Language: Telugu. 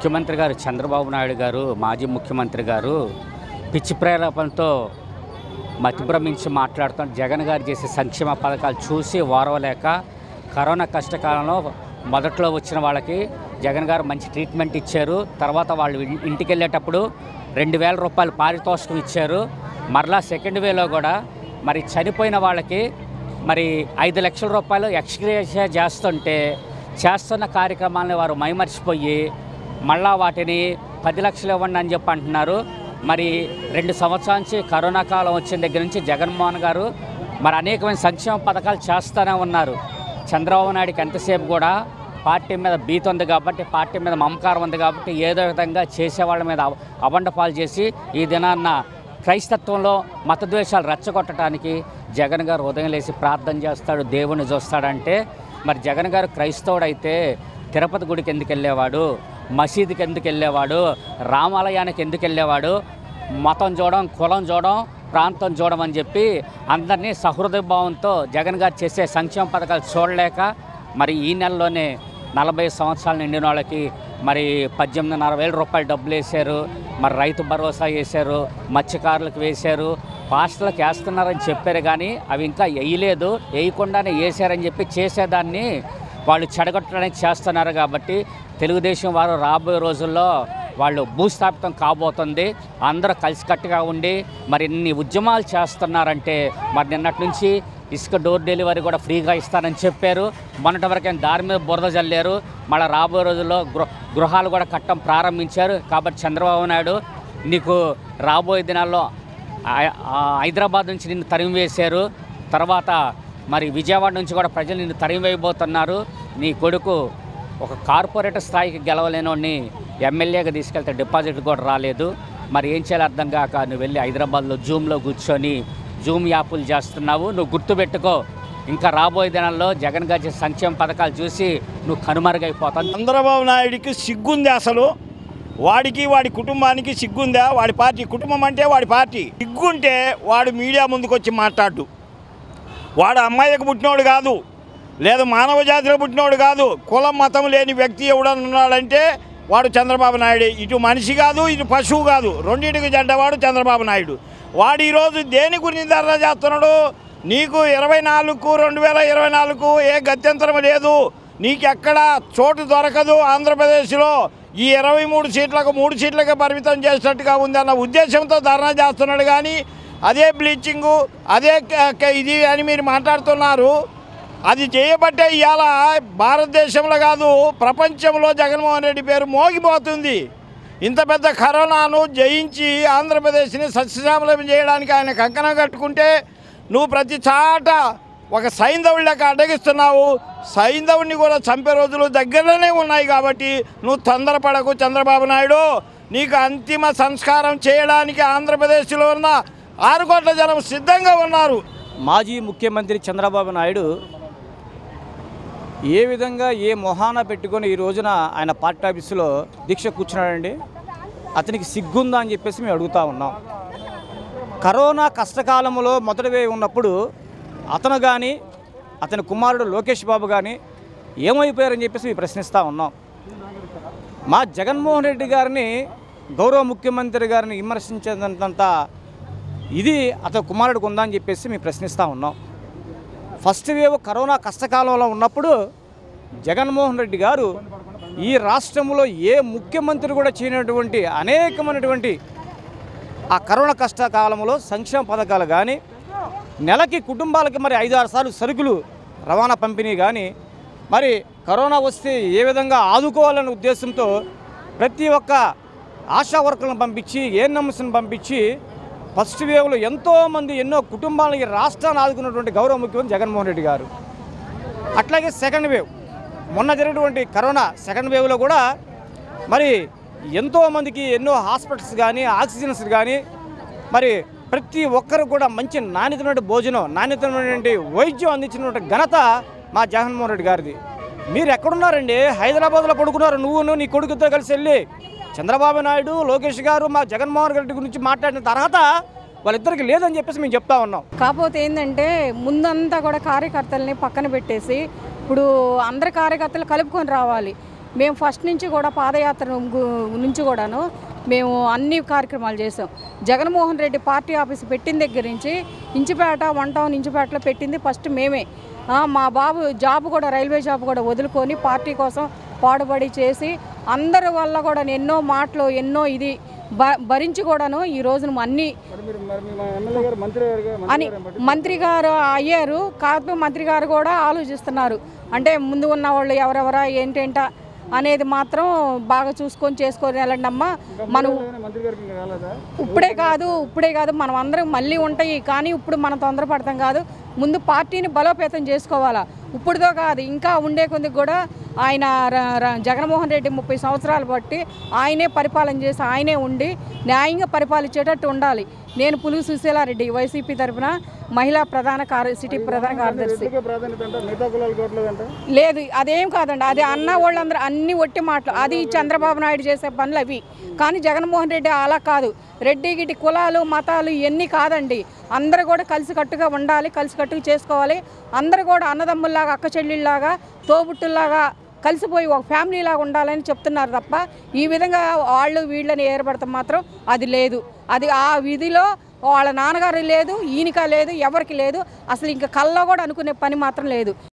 ముఖ్యమంత్రి గారు చంద్రబాబు నాయుడు గారు మాజీ ముఖ్యమంత్రి గారు పిచ్చి ప్రేరేపణతో మతిభ్రమించి మాట్లాడుతూ జగన్ గారు చేసే సంక్షేమ పథకాలు చూసి ఓరవలేక కరోనా కష్టకాలంలో మొదట్లో వచ్చిన వాళ్ళకి జగన్ గారు మంచి ట్రీట్మెంట్ ఇచ్చారు తర్వాత వాళ్ళు ఇన్- ఇంటికి వెళ్ళేటప్పుడు రెండు వేల రూపాయలు పారితోషికం ఇచ్చారు మరలా సెకండ్ వేలో కూడా మరి చనిపోయిన వాళ్ళకి మరి ఐదు లక్షల రూపాయలు ఎక్స్గ్రేషియా చేస్తుంటే చేస్తున్న కార్యక్రమాలను వారు మైమర్చిపోయి మళ్ళా వాటిని పది లక్షలు ఇవ్వండి అని చెప్పి అంటున్నారు మరి రెండు సంవత్సరాల నుంచి కరోనా కాలం వచ్చిన దగ్గర నుంచి జగన్మోహన్ గారు మరి అనేకమైన సంక్షేమ పథకాలు చేస్తూనే ఉన్నారు చంద్రబాబు నాయుడుకి ఎంతసేపు కూడా పార్టీ మీద బీత ఉంది కాబట్టి పార్టీ మీద మమకారం ఉంది కాబట్టి ఏదో విధంగా చేసే వాళ్ళ మీద అవ- అబండ పాలు చేసి ఈ దినాన్న క్రైస్తత్వంలో మతద్వేషాలు రెచ్చగొట్టడానికి జగన్ గారు ఉదయం లేచి ప్రార్థన చేస్తాడు దేవుణ్ణి చూస్తాడంటే మరి జగన్ గారు క్రైస్తవుడైతే తిరుపతి గుడికి ఎందుకు వెళ్ళేవాడు మసీదుకి ఎందుకు వెళ్ళేవాడు రామాలయానికి ఎందుకు వెళ్ళేవాడు మతం చూడడం కులం చూడడం ప్రాంతం చూడడం అని చెప్పి అందరినీ సహృదయ భావంతో జగన్ గారు చేసే సంక్షేమ పథకాలు చూడలేక మరి ఈ నెలలోనే నలభై సంవత్సరాలు నిండిన వాళ్ళకి మరి పద్దెనిమిదిన్నర వేల రూపాయలు డబ్బులు వేశారు మరి రైతు భరోసా వేశారు మత్స్యకారులకు వేశారు పాస్టర్లకు వేస్తున్నారని చెప్పారు కానీ అవి ఇంకా వేయలేదు వేయకుండానే వేశారని చెప్పి చేసేదాన్ని వాళ్ళు చెడగొట్టడానికి చేస్తున్నారు కాబట్టి తెలుగుదేశం వారు రాబోయే రోజుల్లో వాళ్ళు భూస్థాపితం కాబోతుంది అందరూ కలిసికట్టుగా ఉండి మరి ఇన్ని ఉద్యమాలు చేస్తున్నారంటే మరి నిన్నటి నుంచి ఇసుక డోర్ డెలివరీ కూడా ఫ్రీగా ఇస్తానని చెప్పారు మొన్నటి వరకు దారి మీద బురద జల్లారు మళ్ళీ రాబోయే రోజుల్లో గృహ గృహాలు కూడా కట్టడం ప్రారంభించారు కాబట్టి చంద్రబాబు నాయుడు నీకు రాబోయే దినాల్లో ఆ- ఆ హైదరాబాద్ నుంచి నిన్ను తరిమి వేశారు తర్వాత మరి విజయవాడ నుంచి కూడా ప్రజలు నిన్ను తరిమి వేయబోతున్నారు నీ కొడుకు ఒక కార్పొరేటర్ స్థాయికి గెలవలేనోడిని ఎమ్మెల్యేగా తీసుకెళ్తే డిపాజిట్ కూడా రాలేదు మరి ఏం చేయాలో అర్థం కాక నువ్వు వెళ్ళి హైదరాబాద్లో జూమ్లో కూర్చొని జూమ్ యాపులు చేస్తున్నావు నువ్వు గుర్తుపెట్టుకో ఇంకా రాబోయే దినాల్లో జగన్ గారి చేసే సంక్షేమ పథకాలు చూసి నువ్వు కనుమరుగైపోతావు చంద్రబాబు నాయుడికి సిగ్గుంది అసలు వాడికి వాడి కుటుంబానికి సిగ్గుందా వాడి పార్టీ కుటుంబం అంటే వాడి పార్టీ సిగ్గుంటే వాడు మీడియా ముందుకు వచ్చి మాట్లాడు వాడు అమ్మాయికి పుట్టినోడు కాదు లేదా మానవ జాతిలో పుట్టినోడు కాదు కులం మతం లేని వ్యక్తి ఎవడన్నా ఉన్నాడంటే వాడు చంద్రబాబు నాయుడు ఇటు మనిషి కాదు ఇటు పశువు కాదు రెండింటికి జడ్డవాడు చంద్రబాబు నాయుడు వాడు ఈరోజు దేని గురించి ధర్నా చేస్తున్నాడు నీకు ఇరవై నాలుగు రెండు వేల ఇరవై నాలుగు ఏ గత్యంతరం లేదు నీకెక్కడ చోటు దొరకదు ఆంధ్రప్రదేశ్లో ఈ ఇరవై మూడు సీట్లకు మూడు సీట్లకే పరిమితం చేసినట్టుగా ఉంది అన్న ఉద్దేశంతో ధర్నా చేస్తున్నాడు కానీ అదే బ్లీచింగు అదే క- క- ఇది అని మీరు మాట్లాడుతున్నారు అది చేయబట్టే ఇవాళ భారతదేశంలో కాదు ప్రపంచంలో జగన్మోహన్ రెడ్డి పేరు మోగిపోతుంది ఇంత పెద్ద కరోనాను జయించి ఆంధ్రప్రదేశ్ని సస్యశ్యామలం చేయడానికి ఆయన కంకణం కట్టుకుంటే నువ్వు ప్రతి చాట ఒక సైంధవుడికి అడ్డగిస్తున్నావు సైంధవుడిని కూడా చంపే రోజులు దగ్గరలోనే ఉన్నాయి కాబట్టి నువ్వు తొందరపడకు చంద్రబాబు నాయుడు నీకు అంతిమ సంస్కారం చేయడానికి ఆంధ్రప్రదేశ్లో ఉన్న ఆరు కోట్ల జనం సిద్ధంగా ఉన్నారు మాజీ ముఖ్యమంత్రి చంద్రబాబు నాయుడు ఏ విధంగా ఏ మొహాన పెట్టుకొని ఈ రోజున ఆయన పార్టీ ఆఫీసులో దీక్ష కూర్చున్నాడండి అతనికి సిగ్గుందా అని చెప్పేసి మేము అడుగుతా ఉన్నాం కరోనా కష్టకాలంలో మొదటి వేవ్ ఉన్నప్పుడు అతను కానీ అతని కుమారుడు లోకేష్ బాబు కానీ ఏమైపోయారని చెప్పేసి మేము ప్రశ్నిస్తూ ఉన్నాం మా జగన్మోహన్ రెడ్డి గారిని గౌరవ ముఖ్యమంత్రి గారిని విమర్శించేంత ఇది అతని కుమారుడికి ఉందా అని చెప్పేసి మేము ప్రశ్నిస్తూ ఉన్నాం ఫస్ట్ వేవ్ కరోనా కష్టకాలంలో ఉన్నప్పుడు జగన్మోహన్ రెడ్డి గారు ఈ రాష్ట్రంలో ఏ ముఖ్యమంత్రి కూడా చేయనటువంటి అనేకమైనటువంటి ఆ కరోనా కష్టకాలంలో సంక్షేమ పథకాలు కానీ నెలకి కుటుంబాలకి మరి ఐదు ఆరు సార్లు సరుకులు రవాణా పంపిణీ కానీ మరి కరోనా వస్తే ఏ విధంగా ఆదుకోవాలనే ఉద్దేశంతో ప్రతి ఒక్క ఆశా వర్కర్లను పంపించి ఏఎన్ఎంస్ని పంపించి ఫస్ట్ వేవ్లో ఎంతోమంది ఎన్నో కుటుంబాలకి రాష్ట్రాన్ని ఆదుకున్నటువంటి గౌరవ ముఖ్యమంత్రి జగన్మోహన్ రెడ్డి గారు అట్లాగే సెకండ్ వేవ్ మొన్న జరిగినటువంటి కరోనా సెకండ్ వేవ్లో కూడా మరి ఎంతోమందికి ఎన్నో హాస్పిటల్స్ కానీ ఆక్సిజన్స్ కానీ మరి ప్రతి ఒక్కరు కూడా మంచి నాణ్యతమైన భోజనం నాణ్యతమైనటువంటి వైద్యం అందించినటువంటి ఘనత మా జగన్మోహన్ రెడ్డి గారిది మీరు ఎక్కడున్నారండి హైదరాబాద్లో పడుకున్నారు నువ్వు నీ కొడుకుతో కలిసి వెళ్ళి చంద్రబాబు నాయుడు లోకేష్ గారు మా జగన్మోహన్ రెడ్డి గురించి మాట్లాడిన అర్హత వాళ్ళిద్దరికి లేదని చెప్పేసి మేము చెప్తా ఉన్నాం కాకపోతే ఏంటంటే ముందంతా కూడా కార్యకర్తల్ని పక్కన పెట్టేసి ఇప్పుడు అందరి కార్యకర్తలు కలుపుకొని రావాలి మేము ఫస్ట్ నుంచి కూడా పాదయాత్ర గు- నుంచి కూడాను మేము అన్ని కార్యక్రమాలు చేసాం జగన్మోహన్ రెడ్డి పార్టీ ఆఫీస్ పెట్టిన దగ్గర నుంచి ఇంచిపేట వన్ టౌన్ ఇంచిపేటలో పెట్టింది ఫస్ట్ మేమే ఆ, మా బాబు జాబ్ కూడా రైల్వే జాబ్ కూడా వదులుకొని పార్టీ కోసం పాడుపడి చేసి అందరి వల్ల కూడా ఎన్నో మాటలు ఎన్నో ఇది భ భరించి కూడాను ఈ రోజున అన్నీ అని మంత్రి గారు అయ్యారు కాకపోతే మంత్రి గారు కూడా ఆలోచిస్తున్నారు అంటే ముందు ఉన్న వాళ్ళు ఎవరెవరా ఏంటేంటా అనేది మాత్రం బాగా చూసుకొని చేసుకొని వెళ్ళండి అమ్మా మనం ఇప్పుడే కాదు ఇప్పుడే కాదు మనం అందరం మళ్ళీ ఉంటాయి కానీ ఇప్పుడు మనం తొందరపడతాం కాదు ముందు పార్టీని బలోపేతం చేసుకోవాలా ఇప్పుడుతో కాదు ఇంకా ఉండే కొద్ది కూడా ఆయన ర- ర- జగన్మోహన్ రెడ్డి ముప్పై సంవత్సరాలు బట్టి ఆయనే పరిపాలన చేసి ఆయనే ఉండి న్యాయంగా పరిపాలించేటట్టు ఉండాలి నేను పులుగు సుశీలారెడ్డి వైసీపీ తరఫున మహిళా ప్రధాన కార్య సిటీ ప్రధాన కార్యదర్శి లేదు అదేం కాదండి అది అన్న వాళ్ళందరూ అన్ని ఒట్టి మాటలు అది చంద్రబాబు నాయుడు చేసే పనులు అవి కానీ జగన్మోహన్ రెడ్డి అలా కాదు రెడ్డి గిటి కులాలు మతాలు ఇవన్నీ కాదండి అందరూ కూడా కలిసికట్టుగా ఉండాలి కలిసికట్టుగా చేసుకోవాలి అందరూ కూడా అన్నదమ్ముల్లాగా అక్క చెల్లెళ్ళలాగా తోబుట్టుల్లాగా కలిసిపోయి ఒక ఫ్యామిలీ లాగా ఉండాలని చెప్తున్నారు తప్ప ఈ విధంగా వాళ్ళు వీళ్ళని ఏర్పడతాం మాత్రం అది లేదు అది ఆ విధిలో వాళ్ళ నాన్నగారు లేదు ఈయనక లేదు ఎవరికి లేదు అసలు ఇంకా కల్లో కూడా అనుకునే పని మాత్రం లేదు